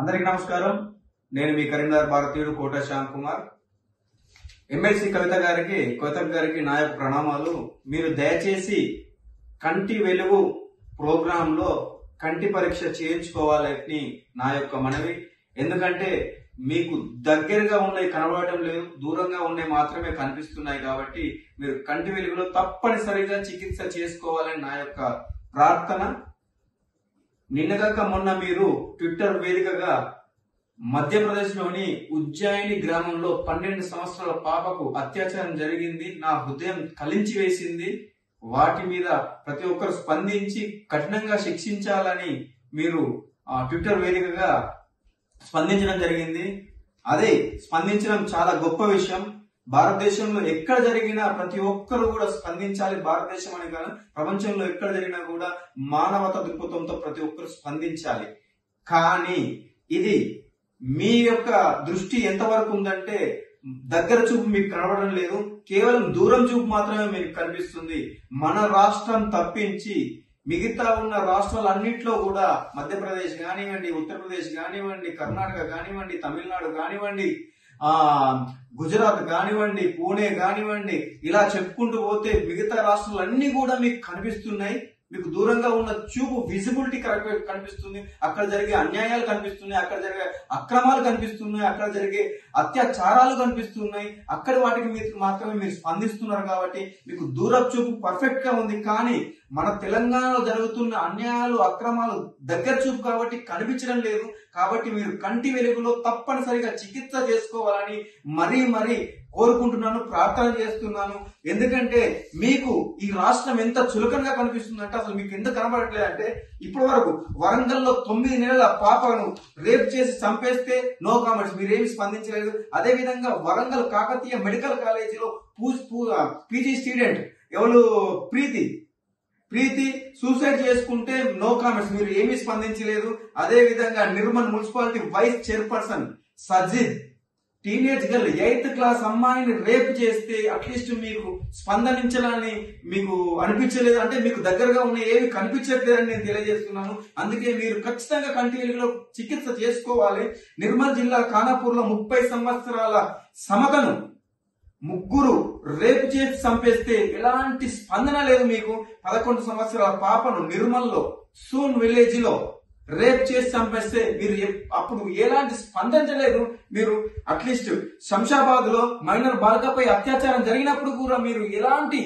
అందరికీ నమస్కారం నేను మీ కరీంనగర్ భారతీయుడు కోట శ్యామ్ కుమార్ ఎమ్మెల్సీ కవిత గారికి కవిత గారికి నా యొక్క ప్రణామాలు మీరు దయచేసి కంటి వెలుగు ప్రోగ్రామ్ లో కంటి పరీక్ష చేయించుకోవాలని నా యొక్క మనవి ఎందుకంటే మీకు దగ్గరగా ఉన్నాయి కనబడటం లేదు దూరంగా ఉన్నాయి మాత్రమే కనిపిస్తున్నాయి కాబట్టి మీరు కంటి వెలుగులో తప్పనిసరిగా చికిత్స చేసుకోవాలని నా యొక్క ప్రార్థన నిన్నగాక మొన్న మీరు ట్విట్టర్ వేదికగా మధ్యప్రదేశ్లోని ఉజ్జాయిని గ్రామంలో పన్నెండు సంవత్సరాల పాపకు అత్యాచారం జరిగింది నా హృదయం కలించి వేసింది వాటి మీద ప్రతి ఒక్కరు స్పందించి కఠినంగా శిక్షించాలని మీరు ఆ, ట్విట్టర్ వేదికగా స్పందించడం జరిగింది అదే స్పందించడం చాలా గొప్ప విషయం భారతదేశంలో ఎక్కడ జరిగినా ప్రతి ఒక్కరు కూడా స్పందించాలి భారతదేశం అని కాదు ప్రపంచంలో ఎక్కడ జరిగినా కూడా మానవత దృక్పథంతో ప్రతి ఒక్కరు స్పందించాలి కానీ ఇది మీ యొక్క దృష్టి ఎంతవరకు ఉందంటే దగ్గర చూపు మీకు కనబడడం లేదు కేవలం దూరం చూపు మాత్రమే మీకు కనిపిస్తుంది మన రాష్ట్రం తప్పించి మిగతా ఉన్న రాష్ట్రాలన్నింటిలో కూడా మధ్యప్రదేశ్ కానివ్వండి ఉత్తరప్రదేశ్ కానివ్వండి కర్ణాటక కానివ్వండి తమిళనాడు కానివ్వండి ఆ గుజరాత్ కానివ్వండి పూణే కానివ్వండి ఇలా చెప్పుకుంటూ పోతే మిగతా రాష్ట్రాలన్నీ కూడా మీకు కనిపిస్తున్నాయి మీకు దూరంగా ఉన్న చూపు విజిబిలిటీ కరెక్ట్ కనిపిస్తుంది అక్కడ జరిగే అన్యాయాలు కనిపిస్తున్నాయి అక్కడ జరిగే అక్రమాలు కనిపిస్తున్నాయి అక్కడ జరిగే అత్యాచారాలు కనిపిస్తున్నాయి అక్కడ వాటికి మీరు మాత్రమే మీరు స్పందిస్తున్నారు కాబట్టి మీకు దూర చూపు పర్ఫెక్ట్ గా ఉంది కానీ మన తెలంగాణలో జరుగుతున్న అన్యాయాలు అక్రమాలు దగ్గర చూపు కాబట్టి కనిపించడం లేదు కాబట్టి మీరు కంటి వెలుగులో తప్పనిసరిగా చికిత్స చేసుకోవాలని మరీ మరీ కోరుకుంటున్నాను ప్రార్థన చేస్తున్నాను ఎందుకంటే మీకు ఈ రాష్ట్రం ఎంత చులకనగా కనిపిస్తుందంటే అసలు మీకు ఎందుకు కనబడట్లేదు అంటే ఇప్పటి వరకు వరంగల్లో తొమ్మిది నెలల పాపను రేప్ చేసి చంపేస్తే నో కామెంట్స్ మీరేమి స్పందించలేదు అదే విధంగా వరంగల్ కాకతీయ మెడికల్ కాలేజీలో పీజీ స్టూడెంట్ ఎవరు ప్రీతి ప్రీతి సూసైడ్ చేసుకుంటే నో కామెంట్స్ మీరు ఏమీ స్పందించలేదు అదే విధంగా Nirmal municipality vice chairperson Sajid teenage girl eighth class అమ్మాయిని రేప్ చేస్తే అట్లీస్ట్ మీకు స్పందనించాలని మీకు అనిపించలేదు అంటే మీకు దగ్గరగా ఉన్న ఏవి కనిపించట్లేదని నేను తెలియజేస్తున్నాను అందుకే మీరు ఖచ్చితంగా కంటి వెలుగులో చికిత్స చేసుకోవాలి నిర్మల్ జిల్లా ఖానాపూర్ లో ముప్పై సంవత్సరాల సమతను ముగ్గురు రేపు చేసి చంపేస్తే ఎలాంటి స్పందన లేదు మీకు పదకొండు సంవత్సరాల పాపను నిర్మల్లో సూన్ విలేజ్ లో రేప్ చేసి చంపేస్తే మీరు ఎప్- అప్పుడు ఎలాంటి స్పందించలేదు మీరు అట్లీస్ట్ శంషాబాద్ లో మైనర్ బాలికపై అత్యాచారం జరిగినప్పుడు కూడా మీరు ఎలాంటి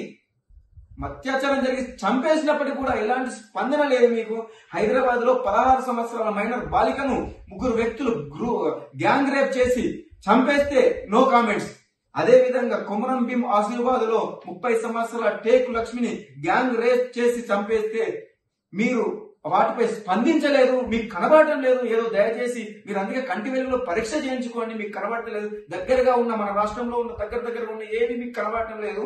అత్యాచారం జరిగి చంపేసినప్పటికీ కూడా ఎలాంటి స్పందన లేదు మీకు హైదరాబాద్ లో పదహారు సంవత్సరాల మైనర్ బాలికను ముగ్గురు వ్యక్తులు గ్రూ గ్యాంగ్ రేప్ చేసి చంపేస్తే నో కామెంట్స్ అదే విధంగా కొమరం భీం ఆసిఫాబాద్ లో ముప్పై సంవత్సరాల టేకు లక్ష్మిని గ్యాంగ్ రేప్ చేసి చంపేస్తే మీరు వాటిపై స్పందించలేదు మీకు కనబడటం లేదు ఏదో దయచేసి మీరు అందుకే కంటి వెలుగులో పరీక్ష చేయించుకోండి మీకు కనబడటం లేదు దగ్గరగా ఉన్న మన రాష్ట్రంలో ఉన్న దగ్గర దగ్గర ఉన్న ఏవి మీకు కనబడటం లేదు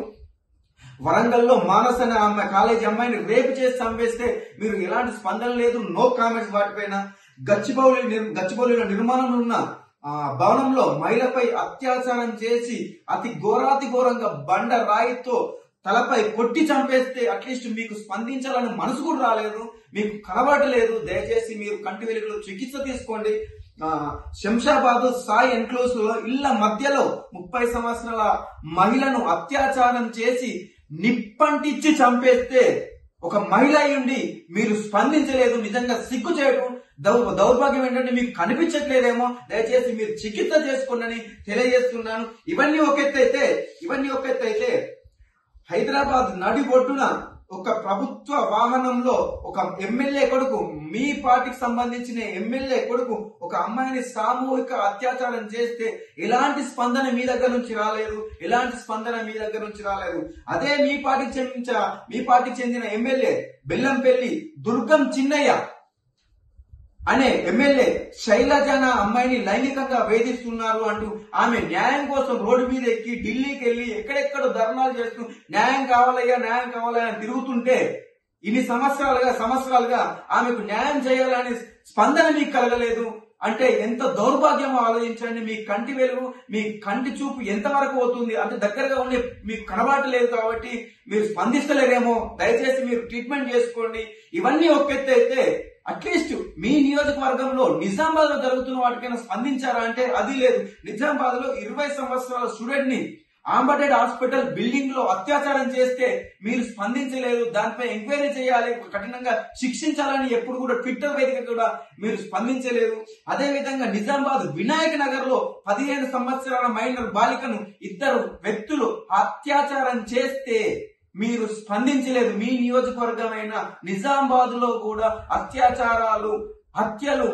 వరంగల్లో మానస్ అనే అమ్మాయి కాలేజీ అమ్మాయిని రేపు చేసి చంపేస్తే మీరు ఎలాంటి స్పందన లేదు నో కామెంట్స్ వాటిపైన గచ్చిబౌలి నిర్- గచ్చిబౌలిలో నిర్మాణంలో ఉన్న ఆ, భవనంలో మహిళపై అత్యాచారం చేసి అతి ఘోరాతి ఘోరంగా బండ రాయితో తలపై కొట్టి చంపేస్తే అట్లీస్ట్ మీకు స్పందించాలని మనసు కూడా రాలేదు మీకు కనబడలేదు దయచేసి మీరు కంటి వెలుగులో చికిత్స తీసుకోండి ఆ, శంషాబాద్ సాయి ఎన్క్లోజ్ లో ఇళ్ల మధ్యలో ముప్పై సంవత్సరాల మహిళను అత్యాచారం చేసి నిప్పంటిచ్చి చంపేస్తే ఒక మహిళ అయి ఉండి మీరు స్పందించలేదు నిజంగా సిగ్గు చేయడం దౌ దౌర్భాగ్యం ఏంటంటే మీకు కనిపించట్లేదేమో దయచేసి మీరు చికిత్స చేసుకోండి తెలియజేస్తున్నాను ఇవన్నీ ఒక ఎత్తు అయితే ఇవన్నీ ఒక ఎత్తు అయితే హైదరాబాద్ నడిబొడ్డున ఒక ప్రభుత్వ వాహనంలో ఒక ఎమ్మెల్యే కొడుకు మీ పార్టీకి సంబంధించిన ఎమ్మెల్యే కొడుకు ఒక అమ్మాయిని సామూహిక అత్యాచారం చేస్తే ఎలాంటి స్పందన మీ దగ్గర నుంచి రాలేదు ఎలాంటి స్పందన మీ దగ్గర నుంచి రాలేదు అదే మీ పార్టీకి చెందిన మీ పార్టీకి చెందిన ఎమ్మెల్యే బెల్లంపల్లి దుర్గం చిన్నయ్య అనే ఎమ్మెల్యే శైలజన అమ్మాయిని లైంగికంగా వేధిస్తున్నారు అంటూ ఆమె న్యాయం కోసం రోడ్డు మీద ఎక్కి ఢిల్లీకి వెళ్ళి ఎక్కడెక్కడ ధర్నాలు చేస్తూ న్యాయం కావాలయ్యా న్యాయం కావాలయ్యా అని తిరుగుతుంటే ఇన్ని సంవత్సరాలుగా సంవత్సరాలుగా ఆమెకు న్యాయం చేయాలని స్పందన మీకు కలగలేదు అంటే ఎంత దౌర్భాగ్యమో ఆలోచించండి మీ కంటి వెలుగు మీ కంటి చూపు ఎంత వరకు అవుతుంది అంటే దగ్గరగా ఉండే మీకు కనబడలేదు కాబట్టి మీరు స్పందిస్తలేరేమో దయచేసి మీరు ట్రీట్మెంట్ చేసుకోండి ఇవన్నీ ఒక ఎత్తు అయితే అట్లీస్ట్ మీ నియోజకవర్గంలో నిజామాబాద్ లో జరుగుతున్న వాటికైనా స్పందించారా అంటే అది లేదు నిజామాబాద్ లో ఇరవై సంవత్సరాల స్టూడెంట్ ని ఆంబటెడ్ హాస్పిటల్ బిల్డింగ్ లో అత్యాచారం చేస్తే మీరు స్పందించలేదు దానిపై ఎంక్వైరీ చేయాలి కఠినంగా శిక్షించాలని ఎప్పుడు కూడా ట్విట్టర్ వేదిక కూడా మీరు స్పందించలేదు అదే విధంగా నిజామాబాద్ వినాయక నగర్ లో పదిహేను సంవత్సరాల మైనర్ బాలికను ఇద్దరు వ్యక్తులు అత్యాచారం చేస్తే మీరు స్పందించలేదు మీ నియోజకవర్గమైన నిజామాబాద్ లో కూడా అత్యాచారాలు హత్యలు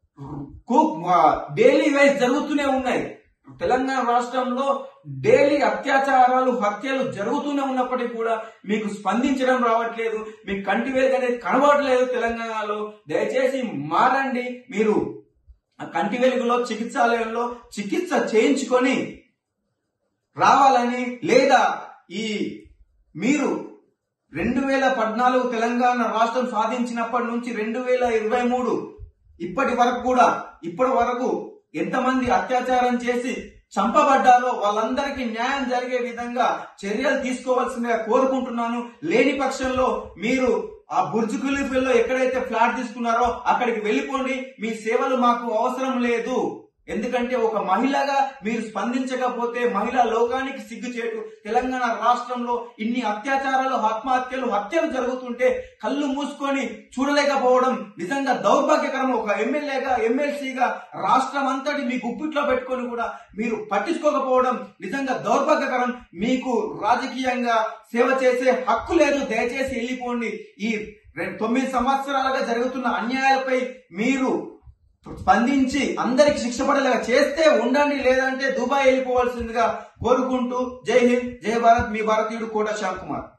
డైలీ వైజ్ జరుగుతూనే ఉన్నాయి తెలంగాణ రాష్ట్రంలో డైలీ అత్యాచారాలు హత్యలు జరుగుతూనే ఉన్నప్పటికీ కూడా మీకు స్పందించడం రావట్లేదు మీకు కంటి వెలుగు అనేది కనబడట్లేదు తెలంగాణలో దయచేసి మారండి మీరు ఆ కంటి వెలుగులో చికిత్సాలయంలో చికిత్స చేయించుకొని రావాలని లేదా ఈ మీరు రెండు వేల పద్నాలుగు తెలంగాణ రాష్ట్రం సాధించినప్పటి నుంచి రెండు వేల ఇరవై మూడు ఇప్పటి వరకు కూడా ఇప్పటి వరకు ఎంతమంది అత్యాచారం చేసి చంపబడ్డారో వాళ్ళందరికీ న్యాయం జరిగే విధంగా చర్యలు తీసుకోవాల్సిందిగా కోరుకుంటున్నాను లేని పక్షంలో మీరు ఆ బుర్జ్ ఖలీఫాలో ఎక్కడైతే ఫ్లాట్ తీసుకున్నారో అక్కడికి వెళ్ళిపోండి మీ సేవలు మాకు అవసరం లేదు ఎందుకంటే ఒక మహిళగా మీరు స్పందించకపోతే మహిళా లోకానికి సిగ్గుచేటు తెలంగాణ రాష్ట్రంలో ఇన్ని అత్యాచారాలు ఆత్మహత్యలు హత్యలు జరుగుతుంటే కళ్ళు మూసుకొని చూడలేకపోవడం నిజంగా దౌర్భాగ్యకరం ఒక ఎమ్మెల్యేగా ఎమ్మెల్సీగా రాష్ట్రం అంతటి మీ గుప్పిట్లో పెట్టుకొని కూడా మీరు పట్టించుకోకపోవడం నిజంగా దౌర్భాగ్యకరం మీకు రాజకీయంగా సేవ చేసే హక్కు లేదు దయచేసి వెళ్ళిపోండి ఈ రె- తొమ్మిది సంవత్సరాలుగా జరుగుతున్న అన్యాయాలపై మీరు స్పందించి అందరికి శిక్ష పడేలాగా చేస్తే ఉండండి లేదంటే దుబాయ్ వెళ్ళిపోవాల్సిందిగా కోరుకుంటూ జై హింద్ జై భారత్ మీ భారతీయుడు కోట శ్యామ్ కుమార్